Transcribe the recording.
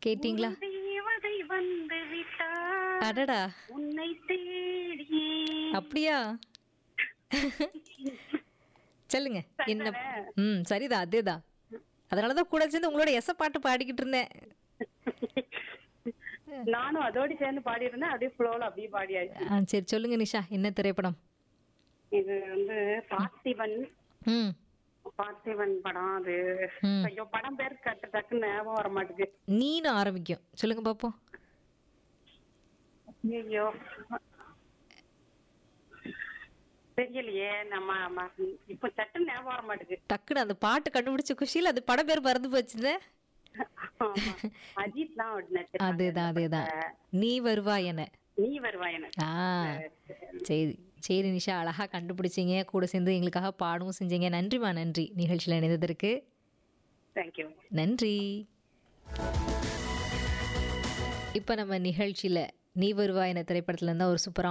கேட்டீங்களா தேவதை வந்து விட்டார் அடடா உன்னை தேடி அப்படியா சொல்லுங்க என்ன ம் சரிதான் அதேதான் அதனால தான் கூட சேர்ந்து உங்களோட எச பாட்டு பாடிக்கிட்டு இருந்தேன் நானும் அதோட சேர்ந்து பாடி இருந்தேன் அப்படியே ஃப்ளோல அப்படியே பாடியாச்சு ஆ சரி சொல்லுங்க நிஷா என்ன திரைப்படம் இது வந்து பார்த்திபன் ம் பார்த்திபன் படம் அது ம். ஐயோ படம் பேர் கட்டு டக்குன்னு ஞாபகம் வர மாட்டேங்குது நீனு ஆரம்பிக்கும் சொல்லுங்க பாப்போம் ஐயோ தெரியலையே நம்ம ம- இப்ப சட்டுன்னு ஞாபகம் வர மாட்டேங்குது டக்குன்னு அந்த பாட்டு கண்டுபிடிச்ச குஷியில் அது படம் பேர் மறந்து போச்சுதே ஆமா. அஜித் தான் நடிச்சிருக்காங்க. அதேதான் அதேதான் நீ வருவா என நீ வருவாய் எனக்கு ஆ சரி சரி நிஷா அழகா கண்டுபிடிச்சீங்க கூட சேர்ந்து எங்களுக்காக பாடவும் செஞ்சீங்க நன்றிமா நன்றி நிகழ்ச்சியில் இணைந்ததற்கு தேங்க்யூ நன்றி இப்போ நம்ம நிகழ்ச்சியில் நீ வருவா என திரைப்படத்துல இருந்தால் ஒரு சூப்பரான